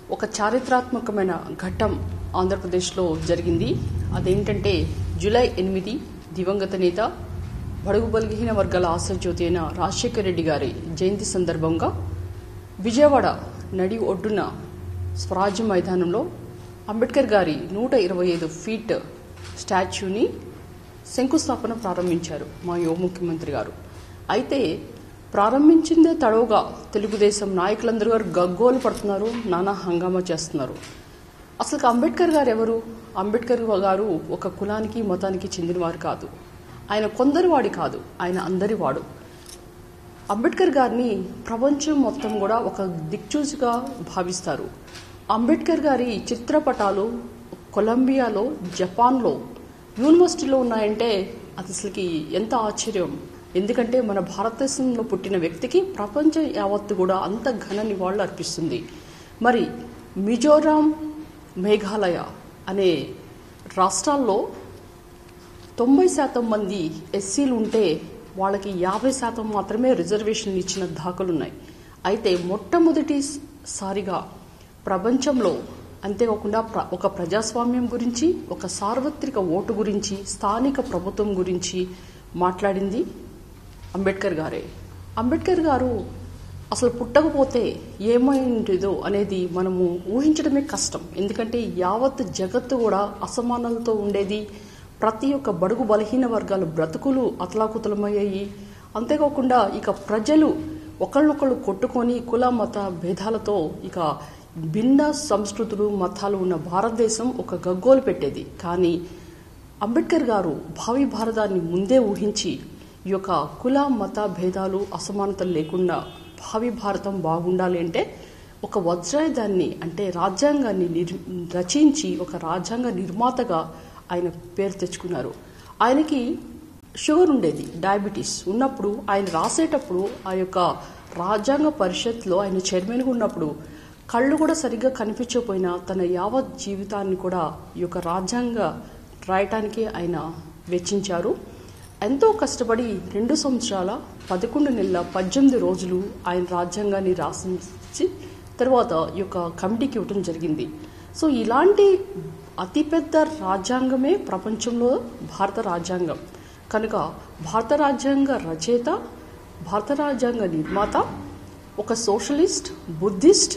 ఒక చారిత్రాత్మకమైన ఘట్టం ఆంధ్రప్రదేశ్లో జరిగింది అదేంటంటే జూలై ఎనిమిది దివంగత నేత బడుగు బలహీన వర్గాల ఆశాజ్యోతి అయిన రాజశేఖర రెడ్డి గారి జయంతి సందర్భంగా విజయవాడ నడి ఒడ్డున స్వరాజ్య మైదానంలో అంబేద్కర్ గారి నూట ఇరవై ఐదు ఫీట్ స్టాచ్యూని శంకుస్థాపన ప్రారంభించారు మా యువ ముఖ్యమంత్రి గారు అయితే ప్రారంభించిందే తడవుగా తెలుగుదేశం నాయకులందరూ గారు గగ్గోలు పడుతున్నారు నానా హంగామా చేస్తున్నారు అసలు అంబేద్కర్ గారు ఎవరు అంబేద్కర్ గారు ఒక కులానికి మతానికి చెందినవారు కాదు ఆయన కొందరి వాడి కాదు ఆయన అందరి వాడు అంబేద్కర్ గారిని ప్రపంచం మొత్తం కూడా ఒక దిక్చూచిగా భావిస్తారు అంబేద్కర్ గారి చిత్రపటాలు కొలంబియాలో జపాన్లో యూనివర్సిటీలో ఉన్నాయంటే అది అసలుకి ఎంత ఆశ్చర్యం ఎందుకంటే మన భారతదేశంలో పుట్టిన వ్యక్తికి ప్రపంచం యావత్తు కూడా అంత ఘన నివాళులు అర్పిస్తుంది మరి మిజోరాం మేఘాలయ అనే రాష్ట్రాల్లో తొంభై శాతం మంది ఎస్సీలు ఉంటే వాళ్ళకి యాభై శాతం మాత్రమే రిజర్వేషన్లు ఇచ్చిన దాఖలున్నాయి అయితే మొట్టమొదటిసారిగా ప్రపంచంలో అంతేకాకుండా ప్ర ఒక ప్రజాస్వామ్యం గురించి ఒక సార్వత్రిక ఓటు గురించి స్థానిక ప్రభుత్వం గురించి మాట్లాడింది అంబేద్కర్ గారే అంబేద్కర్ గారు అసలు పుట్టకపోతే ఏమైందో అనేది మనము ఊహించడమే కష్టం ఎందుకంటే యావత్ జగత్తు కూడా అసమానాలతో ఉండేది ప్రతి ఒక్క బడుగు బలహీన వర్గాల బ్రతుకులు అతలాకుతలమయ్యాయి అంతేకాకుండా ఇక ప్రజలు ఒకళ్ళొకళ్ళు కొట్టుకొని కుల మత భేదాలతో ఇక భిన్న సంస్కృతులు మతాలు ఉన్న భారతదేశం ఒక గగ్గోలు పెట్టేది కానీ అంబేద్కర్ గారు భావి భారతాన్ని ముందే ఊహించి ఈ యొక్క కుల మత భేదాలు అసమానతలు లేకుండా భావి భారతం బాగుండాలి అంటే ఒక వజ్రాయుధాన్ని అంటే రాజ్యాంగాన్ని నిర్ రచించి ఒక రాజ్యాంగ నిర్మాతగా ఆయన పేరు తెచ్చుకున్నారు ఆయనకి షుగర్ ఉండేది డయాబెటీస్ ఉన్నప్పుడు ఆయన రాసేటప్పుడు ఆ యొక్క రాజ్యాంగ పరిషత్లో ఆయన చైర్మన్గా ఉన్నప్పుడు కళ్ళు కూడా సరిగ్గా కనిపించకపోయినా తన యావత్ జీవితాన్ని కూడా ఈ యొక్క రాజ్యాంగ రాయటానికి ఆయన వెచ్చించారు ఎంతో కష్టపడి రెండు సంవత్సరాల పదకొండు నెలల పద్దెనిమిది రోజులు ఆయన రాజ్యాంగాన్ని రాసించి తర్వాత ఈ యొక్క కమిటీకి ఇవ్వటం జరిగింది సో ఇలాంటి అతిపెద్ద రాజ్యాంగమే ప్రపంచంలో భారత రాజ్యాంగం కనుక భారత రాజ్యాంగ రచయిత భారత రాజ్యాంగ నిర్మాత ఒక socialist Buddhist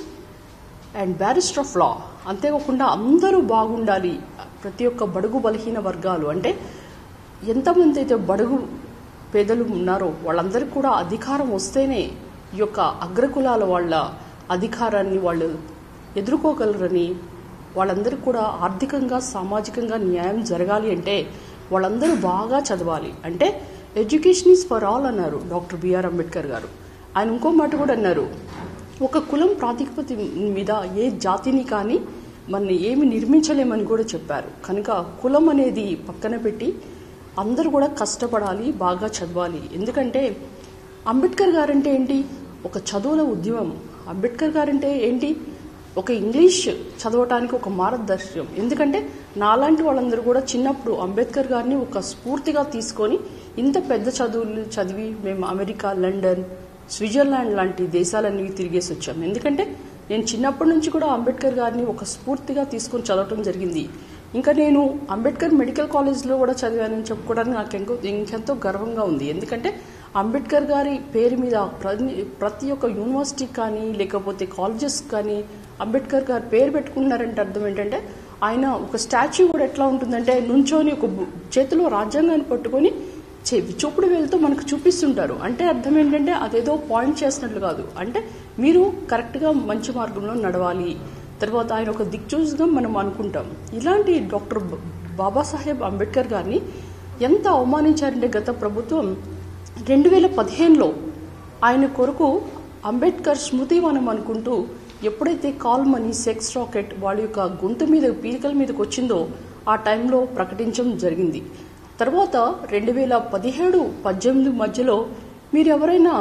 and barrister of law అంతేకాకుండా అందరూ బాగుండాలి ప్రతి ఒక్క బడుగు బలహీన వర్గాలు అంటే ఎంతమంది అయితే బడుగు పేదలు ఉన్నారో వాళ్ళందరికీ కూడా అధికారం వస్తేనే ఈ యొక్క అగ్రకులాల వాళ్ళ అధికారాన్ని వాళ్ళు ఎదుర్కోగలరని వాళ్ళందరికీ కూడా ఆర్థికంగా సామాజికంగా న్యాయం జరగాలి అంటే వాళ్ళందరూ బాగా చదవాలి అంటే ఎడ్యుకేషన్ ఈజ్ ఫర్ ఆల్ అన్నారు డాక్టర్ బిఆర్ అంబేద్కర్ గారు ఆయన ఇంకో మాట కూడా అన్నారు ఒక కులం ప్రాతిపతి మీద ఏ జాతిని కానీ మన ఏమి నిర్మించలేమని కూడా చెప్పారు కనుక కులం అనేది పక్కన పెట్టి అందరూ కూడా కష్టపడాలి బాగా చదవాలి ఎందుకంటే అంబేద్కర్ గారంటే ఏంటి ఒక చదువుల ఉద్యమం అంబేద్కర్ గారంటే ఏంటి ఒక ఇంగ్లీష్ చదవటానికి ఒక మార్గదర్శనం ఎందుకంటే నాలాంటి వాళ్ళందరూ కూడా చిన్నప్పుడు అంబేద్కర్ గారిని ఒక స్ఫూర్తిగా తీసుకొని ఇంత పెద్ద చదువులు చదివి మేము అమెరికా లండన్ స్విట్జర్లాండ్ లాంటి దేశాలన్నీ తిరిగేసి వచ్చాం ఎందుకంటే నేను చిన్నప్పటి నుంచి కూడా అంబేద్కర్ గారిని ఒక స్ఫూర్తిగా తీసుకొని చదవటం జరిగింది ఇంకా నేను అంబేద్కర్ మెడికల్ కాలేజ్లో కూడా చదివానని చెప్పుకోవడానికి నాకు ఎంతో ఇంకెంతో గర్వంగా ఉంది ఎందుకంటే అంబేద్కర్ గారి పేరు మీద ప్రతి ప్రతి ఒక్క యూనివర్సిటీ కానీ లేకపోతే కాలేజెస్ కానీ అంబేద్కర్ గారి పేరు పెట్టుకున్నారంటే అర్థం ఏంటంటే ఆయన ఒక స్టాచ్యూ కూడా ఎట్లా ఉంటుందంటే నుంచొని ఒక బు- చేతిలో రాజ్యాంగాన్ని పట్టుకొని చే- చూపుడు వేలుతో మనకు చూపిస్తుంటారు అంటే అర్థం ఏంటంటే అదేదో పాయింట్ చేసినట్లు కాదు అంటే మీరు కరెక్ట్గా మంచి మార్గంలో నడవాలి తర్వాత ఆయన ఒక దిక్చూస్గా మనం అనుకుంటాం ఇలాంటి డాక్టర్ బ- బాబాసాహెబ్ అంబేద్కర్ గారిని ఎంత అవమానించారంటే గత ప్రభుత్వం రెండు వేల పదిహేనులో ఆయన కొరకు అంబేద్కర్ స్మృతివనం అనుకుంటూ ఎప్పుడైతే కాల్ మనీ సెక్స్ రాకెట్ వాళ్ళ యొక్క గొంతు మీద పీలికల మీదకి వచ్చిందో ఆ టైంలో ప్రకటించడం జరిగింది తర్వాత రెండు వేల పదిహేడు పద్దెనిమిది మధ్యలో మీరు ఎవరైనా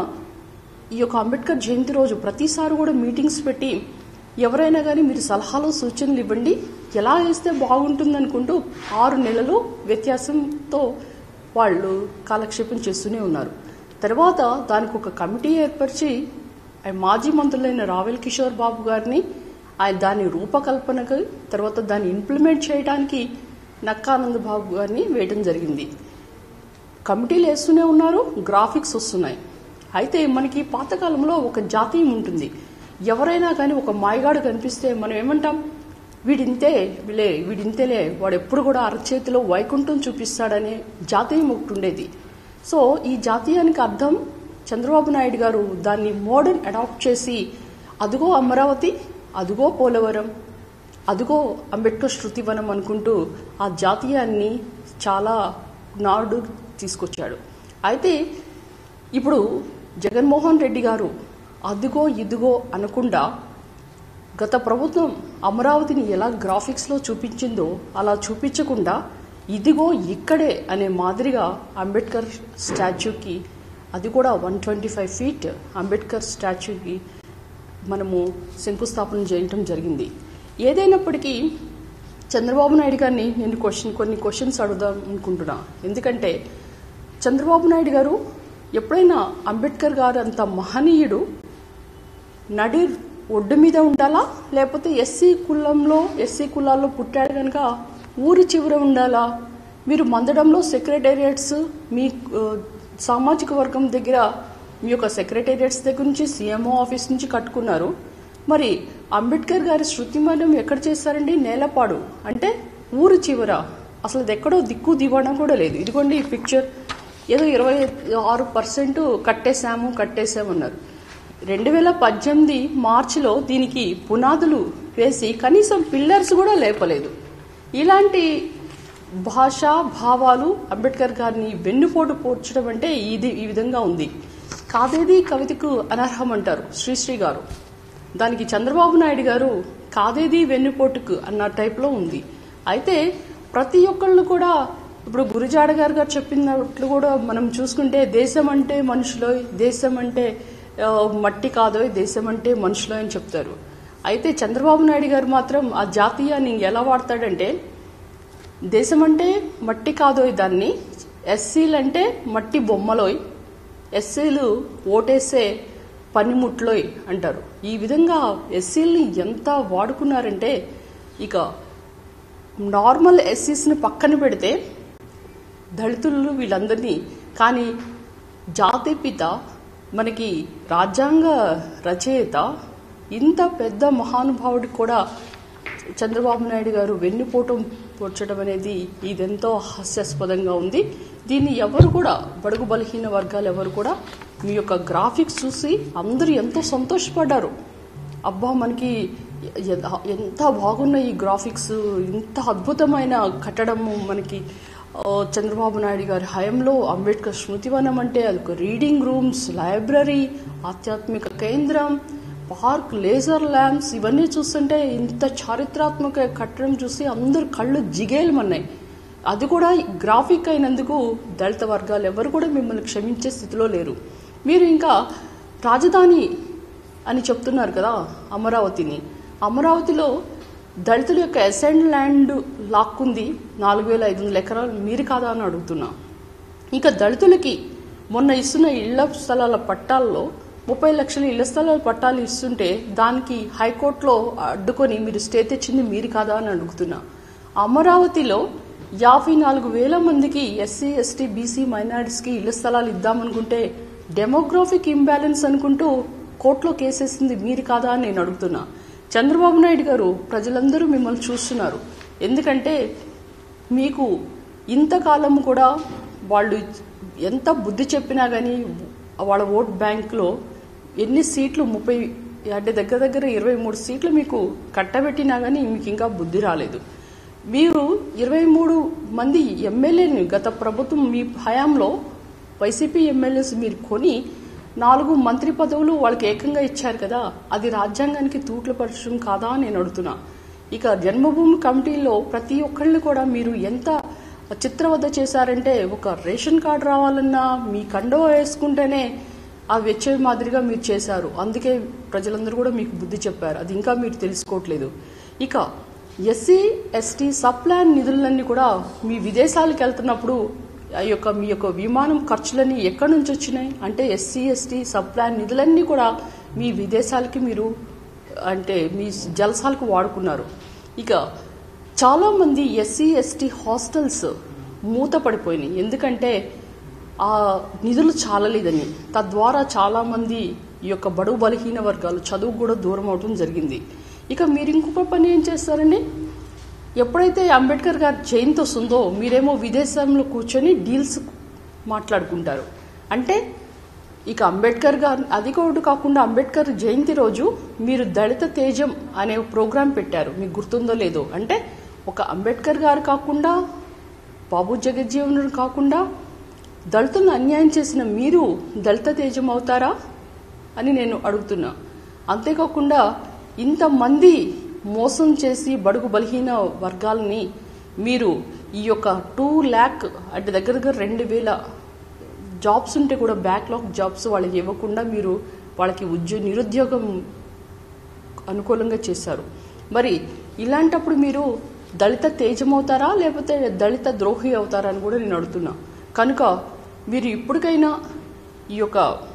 ఈ యొక్క అంబేద్కర్ జయంతి రోజు ప్రతిసారి కూడా మీటింగ్స్ పెట్టి ఎవరైనా కానీ మీరు సలహాలు సూచనలు ఇవ్వండి ఎలా వేస్తే బాగుంటుంది అనుకుంటూ ఆరు నెలలు వ్యత్యాసంతో వాళ్ళు కాలక్షేపం చేస్తూనే ఉన్నారు తర్వాత దానికి ఒక కమిటీ ఏర్పరిచి ఆ మాజీ మంత్రులైన రావెల్ కిషోర్ బాబు గారిని ఆయన దాని రూపకల్పనకు తర్వాత దాన్ని ఇంప్లిమెంట్ చేయడానికి నక్కానంద్ బాబు గారిని వేయడం జరిగింది కమిటీలు వేస్తూనే ఉన్నారు గ్రాఫిక్స్ వస్తున్నాయి అయితే మనకి పాతకాలంలో ఒక జాతీయం ఉంటుంది ఎవరైనా కానీ ఒక మాయగాడు కనిపిస్తే మనం ఏమంటాం వీడింతే వీలే వీడింతేలే వాడు ఎప్పుడు కూడా అరచేతిలో వైకుంఠం చూపిస్తాడనే జాతీయం ఒకటి ఉండేది సో ఈ జాతీయానికి అర్థం చంద్రబాబు నాయుడు గారు దాన్ని మోడర్న్ అడాప్ట్ చేసి అదుగో అమరావతి అదుగో పోలవరం అదుగో అంబేద్కర్ శృతివనం అనుకుంటూ ఆ జాతీయాన్ని చాలా నాడు తీసుకొచ్చాడు అయితే ఇప్పుడు జగన్మోహన్ రెడ్డి గారు అదుగో ఇదిగో అనకుండా గత ప్రభుత్వం అమరావతిని ఎలా గ్రాఫిక్స్లో చూపించిందో అలా చూపించకుండా ఇదిగో ఇక్కడే అనే మాదిరిగా అంబేద్కర్ స్టాచ్యూకి అది కూడా one twenty five feet Ambedkar స్టాచ్యూకి మనము శంకుస్థాపన చేయటం జరిగింది ఏదైనప్పటికీ చంద్రబాబు నాయుడు గారిని నేను క్వశ్చన్ కొన్ని క్వశ్చన్స్ అడుగుదాం అనుకుంటున్నా ఎందుకంటే చంద్రబాబు నాయుడు గారు ఎప్పుడైనా అంబేద్కర్ గారు అంత మహనీయుడు నడి ఒడ్డు మీద ఉండాలా లేకపోతే ఎస్సీ కులంలో ఎస్సీ కులాల్లో పుట్టాడు కనుక ఊరి చివర ఉండాలా మీరు మందడంలో సెక్రటేరియట్స్ మీ ఆ, సామాజిక వర్గం దగ్గర మీ యొక్క సెక్రటేరియట్స్ దగ్గర నుంచి సీఎంఓ ఆఫీస్ నుంచి కట్టుకున్నారు మరి అంబేద్కర్ గారి శృతిమనం ఎక్కడ చేస్తారండి నేలపాడు అంటే ఊరు చివర అసలు అది ఎక్కడో దిక్కు దివాణం కూడా లేదు ఇదిగోండి ఈ పిక్చర్ ఏదో ఇరవై ఆరు పర్సెంట్ కట్టేశాము కట్టేశామన్నారు రెండు వేల పద్దెనిమిది మార్చిలో దీనికి పునాదులు వేసి కనీసం పిల్లర్స్ కూడా లేపలేదు ఇలాంటి భాష భావాలు అంబేద్కర్ గారిని వెన్నుపోటు పోర్చడం అంటే ఇది ఈ విధంగా ఉంది కాదేది కవితకు అనర్హం అంటారు శ్రీశ్రీ గారు దానికి చంద్రబాబు నాయుడు గారు కాదేది వెన్నుపోటుకు అన్న టైప్లో ఉంది అయితే ప్రతి ఒక్కళ్ళు కూడా ఇప్పుడు గురుజాడ గారు గారు చెప్పినట్లు కూడా మనం చూసుకుంటే దేశం అంటే మనుషులో దేశం అంటే ఆ, మట్టి కాదో దేశం అంటే మనుషులో అని చెప్తారు అయితే చంద్రబాబు నాయుడు గారు మాత్రం ఆ జాతీయాన్ని ఎలా వాడతాడంటే దేశం అంటే మట్టి కాదోయ్ దాన్ని ఎస్సీలు అంటే మట్టి బొమ్మలోయ్ ఎస్సీలు ఓటేసే పనిముట్లోయ్ అంటారు ఈ విధంగా ఎస్సీల్ని ఎంత వాడుకున్నారంటే ఇక నార్మల్ ఎస్సీస్ని పక్కన పెడితే దళితులు వీళ్ళందరినీ కానీ జాతిపిత మనకి రాజ్యాంగ రచయిత ఇంత పెద్ద మహానుభావుడికి కూడా చంద్రబాబు నాయుడు గారు వెన్నుపోటం పొడ్చడం అనేది ఇదెంతో హాస్యాస్పదంగా ఉంది దీన్ని ఎవరు కూడా బడుగు బలహీన వర్గాలు ఎవరు కూడా మీ యొక్క గ్రాఫిక్స్ చూసి అందరూ ఎంతో సంతోషపడ్డారు అబ్బా మనకి ఎ- ఎంత బాగున్నాయి ఈ గ్రాఫిక్స్ ఇంత అద్భుతమైన కట్టడము మనకి ఆ, చంద్రబాబు నాయుడు గారి హయంలో అంబేద్కర్ స్మృతివనం అంటే అది ఒక రీడింగ్ రూమ్స్ లైబ్రరీ ఆధ్యాత్మిక కేంద్రం పార్క్ లేజర్ ల్యాంప్స్ ఇవన్నీ చూస్తుంటే ఇంత చారిత్రాత్మక కట్టడం చూసి అందరు కళ్ళు జిగేలమన్నాయి అది కూడా గ్రాఫిక్ అయినందుకు దళిత వర్గాలు ఎవరు కూడా మిమ్మల్ని క్షమించే స్థితిలో లేరు మీరు ఇంకా రాజధాని అని చెప్తున్నారు కదా అమరావతిని అమరావతిలో దళితుల యొక్క అసెండ్ ల్యాండ్ లాక్కుంది నాలుగు వేల ఐదు వందల ఎకరాలు మీరు కాదా అని అడుగుతున్నా ఇంకా దళితులకి మొన్న ఇస్తున్న ఇళ్ల స్థలాల పట్టాల్లో ముప్పై లక్షల ఇళ్ల స్థలాల పట్టాలు ఇస్తుంటే దానికి హైకోర్టులో అడ్డుకొని మీరు స్టే తెచ్చింది మీరు కాదా అని అడుగుతున్నా అమరావతిలో యాభై నాలుగు వేల మందికి ఎస్సీ ఎస్టీ బీసీ మైనారిటీస్కి ఇళ్ల స్థలాలు ఇద్దామనుకుంటే డెమోగ్రాఫిక్ ఇంబ్యాలెన్స్ అనుకుంటూ కోర్టులో కేసేసింది మీరు కాదా అని నేను అడుగుతున్నా చంద్రబాబు నాయుడు గారు ప్రజలందరూ మిమ్మల్ని చూస్తున్నారు ఎందుకంటే మీకు ఇంతకాలం కూడా వాళ్ళు ఎంత బుద్ధి చెప్పినా కానీ వాళ్ళ ఓట్ బ్యాంక్లో ఎన్ని సీట్లు ముప్పై అంటే దగ్గర దగ్గర ఇరవై మూడు సీట్లు మీకు కట్టబెట్టినా కానీ మీకు ఇంకా బుద్ధి రాలేదు మీరు ఇరవై మూడు మంది ఎమ్మెల్యేని గత ప్రభుత్వం మీ హయాంలో వైసీపీ ఎమ్మెల్యేస్ మీరు కొని నాలుగు మంత్రి పదవులు వాళ్ళకి ఏకంగా ఇచ్చారు కదా అది రాజ్యాంగానికి తూట్ల పరచడం కాదా అని నేను అడుగుతున్నా ఇక జన్మభూమి కమిటీలో ప్రతి ఒక్కళ్ళు కూడా మీరు ఎంత చిత్రవద్ద చేశారంటే ఒక రేషన్ కార్డు రావాలన్నా మీ కండవ వేసుకుంటేనే అవి వచ్చే మాదిరిగా మీరు చేశారు అందుకే ప్రజలందరూ కూడా మీకు బుద్ధి చెప్పారు అది ఇంకా మీరు తెలుసుకోవట్లేదు ఇక ఎస్సీ ఎస్టీ సబ్ ప్లాన్ నిధులన్నీ కూడా మీ విదేశాలకు వెళ్తున్నప్పుడు ఆ యొక్క మీ యొక్క విమానం ఖర్చులన్నీ ఎక్కడి నుంచి వచ్చినాయి అంటే ఎస్సీ ఎస్టీ సబ్ ప్లాన్ నిధులన్నీ కూడా మీ విదేశాలకి మీరు అంటే మీ జలసాలకు వాడుకున్నారు ఇక చాలా మంది ఎస్సీ ఎస్టీ హాస్టల్స్ మూతపడిపోయినాయి ఎందుకంటే ఆ నిధులు చాలలేదని తద్వారా చాలా మంది ఈ యొక్క బడుగు బలహీన వర్గాలు చదువు కూడా దూరం అవడం జరిగింది ఇక మీరు ఇంకొక పని ఏం చేస్తారండి ఎప్పుడైతే అంబేద్కర్ గారి జయంతి వస్తుందో మీరేమో విదేశంలో కూర్చొని డీల్స్ మాట్లాడుకుంటారు అంటే ఇక అంబేద్కర్ గారు అది కూడా కాకుండా అంబేద్కర్ జయంతి రోజు మీరు దళిత తేజం అనే ప్రోగ్రాం పెట్టారు మీకు గుర్తుందో లేదో అంటే ఒక అంబేద్కర్ గారు కాకుండా బాబు జగజ్జీవన్ కాకుండా దళితులను అన్యాయం చేసిన మీరు దళిత తేజం అవుతారా అని నేను అడుగుతున్నా అంతేకాకుండా ఇంతమంది మోసం చేసి బడుగు బలహీన వర్గాలని మీరు ఈ యొక్క టూ ల్యాక్ అంటే దగ్గర దగ్గర రెండు వేల జాబ్స్ ఉంటే కూడా బ్యాక్లాగ్ జాబ్స్ వాళ్ళకి ఇవ్వకుండా మీరు వాళ్ళకి ఉద్యోగ నిరుద్యోగం అనుకూలంగా చేశారు మరి ఇలాంటప్పుడు మీరు దళిత తేజం అవుతారా లేకపోతే దళిత ద్రోహి అవుతారా అని కూడా నేను అడుగుతున్నా కనుక మీరు ఇప్పటికైనా ఈ యొక్క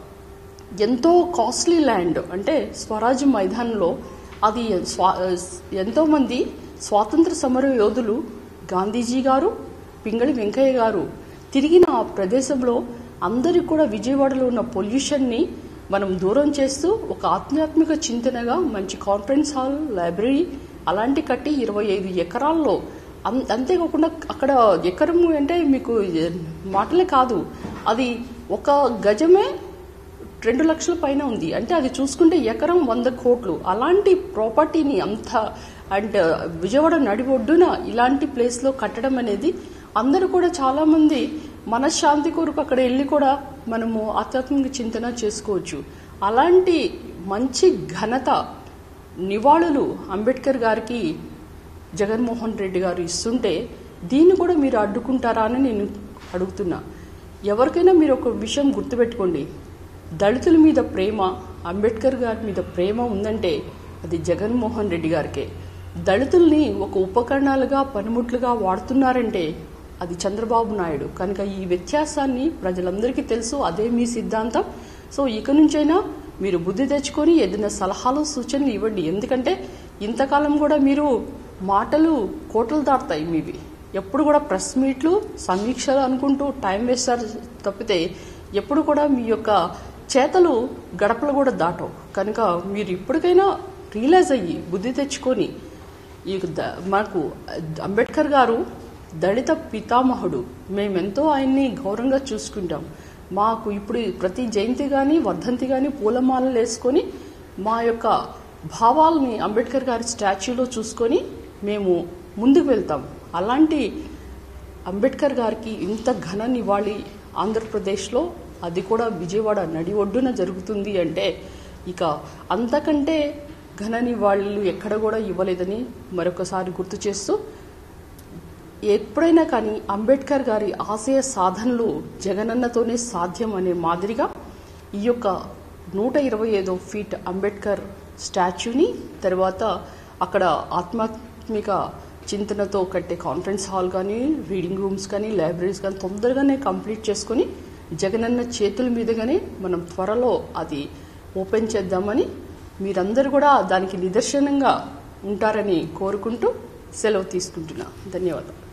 ఎంతో కాస్ట్లీ ల్యాండ్ అంటే స్వరాజ్ మైదానంలో అది స్వా ఎంతో మంది స్వాతంత్ర సమర యోధులు గాంధీజీ గారు పింగళి వెంకయ్య గారు తిరిగిన ఆ ప్రదేశంలో అందరికి కూడా విజయవాడలో ఉన్న పొల్యూషన్ని మనం దూరం చేస్తూ ఒక ఆధ్యాత్మిక చింతనగా మంచి కాన్ఫరెన్స్ హాల్ లైబ్రరీ అలాంటి కట్టి ఇరవై ఐదు ఎకరాల్లో అం- అంతేకాకుండా అక్కడ ఎకరము అంటే మీకు మాటలే కాదు అది ఒక గజమే రెండు లక్షల పైన ఉంది అంటే అది చూసుకుంటే ఎకరం వంద కోట్లు అలాంటి ప్రాపర్టీని అంత అండ్ విజయవాడ నడి ఒడ్డున ఇలాంటి ప్లేస్లో కట్టడం అనేది అందరూ కూడా చాలా మంది మనశ్శాంతి కొరకు అక్కడ వెళ్ళి కూడా మనము ఆధ్యాత్మిక చింతన చేసుకోవచ్చు అలాంటి మంచి ఘనత నివాళులు అంబేద్కర్ గారికి జగన్మోహన్ రెడ్డి గారు ఇస్తుంటే దీన్ని కూడా మీరు అడ్డుకుంటారా అని నేను అడుగుతున్నా ఎవరికైనా మీరు ఒక విషయం గుర్తుపెట్టుకోండి దళితుల మీద ప్రేమ అంబేద్కర్ గారి మీద ప్రేమ ఉందంటే అది జగన్మోహన్ రెడ్డి గారికే దళితుల్ని ఒక ఉపకరణాలుగా పనిముట్లుగా వాడుతున్నారంటే అది చంద్రబాబు నాయుడు కనుక ఈ వ్యత్యాసాన్ని ప్రజలందరికీ తెలుసు అదే మీ సిద్ధాంతం సో ఇక నుంచైనా మీరు బుద్ధి తెచ్చుకొని ఏదైనా సలహాలు సూచనలు ఇవ్వండి ఎందుకంటే ఇంతకాలం కూడా మీరు మాటలు కోటలు దాటుతాయి మీవి ఎప్పుడు కూడా ప్రెస్ మీట్లు సమీక్షలు అనుకుంటూ టైం వేస్తారు తప్పితే ఎప్పుడు కూడా మీ యొక్క చేతలు గడపలు కూడా దాటవు కనుక మీరు ఇప్పటికైనా రియలైజ్ అయ్యి బుద్ధి తెచ్చుకొని ఈ ద- మాకు అంబేద్కర్ గారు దళిత పితామహుడు మేమెంతో ఆయన్ని గౌరవంగా చూసుకుంటాం మాకు ఇప్పుడు ప్రతి జయంతి కానీ వర్ధంతి కానీ పూలమాలలు వేసుకొని మా యొక్క భావాల్ని అంబేద్కర్ గారి స్టాచ్యూలో చూసుకొని మేము ముందుకు వెళ్తాం అలాంటి అంబేద్కర్ గారికి ఇంత ఘన నివాళి ఆంధ్రప్రదేశ్లో అది కూడా విజయవాడ నడి ఒడ్డున జరుగుతుంది అంటే ఇక అంతకంటే ఘన నివాళులు ఎక్కడ కూడా ఇవ్వలేదని మరొకసారి గుర్తు చేస్తూ ఎప్పుడైనా కానీ అంబేద్కర్ గారి ఆశయ సాధనలు జగనన్నతోనే సాధ్యం అనే మాదిరిగా ఈ యొక్క నూట ఇరవై ఐదో ఫీట్ అంబేద్కర్ స్టాచ్యూని తర్వాత అక్కడ ఆధ్యాత్మిక చింతనతో కట్టే కాన్ఫరెన్స్ హాల్ కానీ రీడింగ్ రూమ్స్ కానీ లైబ్రరీస్ కానీ తొందరగానే కంప్లీట్ చేసుకొని జగనన్న చేతుల మీదుగానే మనం త్వరలో అది ఓపెన్ చేద్దామని మీరందరూ కూడా దానికి నిదర్శనంగా ఉంటారని కోరుకుంటూ సెలవు తీసుకుంటున్నా ధన్యవాదాలు